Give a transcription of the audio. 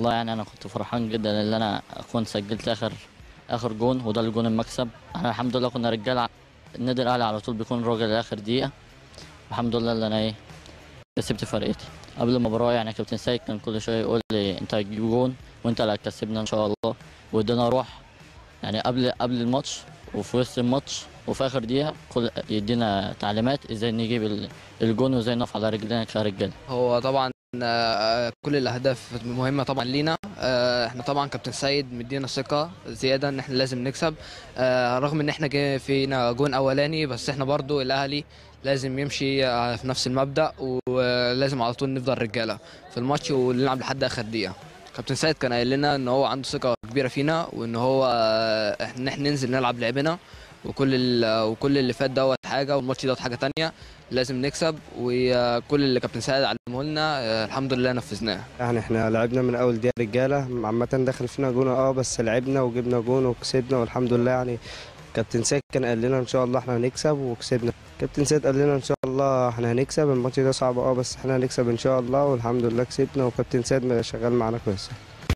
والله يعني انا كنت فرحان جدا ان انا اكون سجلت اخر اخر جون وده الجون المكسب احنا الحمد لله كنا رجاله النادي الاهلي على طول بيكون راجل لاخر دقيقه الحمد لله اللي انا ايه كسبت فرقتي قبل المباراه يعني كابتن سيد كان كل شويه يقول لي انت هتجيب جون وانت اللي هتكسبنا ان شاء الله وادانا روح يعني قبل قبل الماتش وفي وسط الماتش وفي اخر دقيقه كل يدينا تعليمات ازاي نجيب ال- الجون وازاي نقف على رجلنا كرجاله هو طبعا آه، كل الاهداف مهمه طبعا لينا آه، احنا طبعا كابتن سيد مدينا ثقه زياده ان احنا لازم نكسب آه، رغم ان احنا جه فينا جون اولاني بس احنا برضو الاهلي لازم يمشي آه، في نفس المبدا ولازم على طول نفضل رجاله في الماتش ونلعب لحد اخر دقيقه كابتن سيد كان قايل لنا ان هو عنده ثقه كبيره فينا وان هو آه، ان احنا ننزل نلعب لعبنا وكل ال- وكل اللي فات دوت حاجه والماتش دوت حاجه تانية لازم نكسب وكل اللي كابتن سيد علمه لنا آه، الحمد لله نفذناه يعني احنا لعبنا من اول دقيقه رجاله عامه دخل فينا جون اه بس لعبنا وجبنا جون وكسبنا والحمد لله يعني كابتن سيد كان قال لنا ان شاء الله احنا هنكسب وكسبنا كابتن سيد قال لنا ان شاء الله احنا هنكسب الماتش ده صعب اه بس احنا هنكسب ان شاء الله والحمد لله كسبنا وكابتن سيد شغال معانا كويس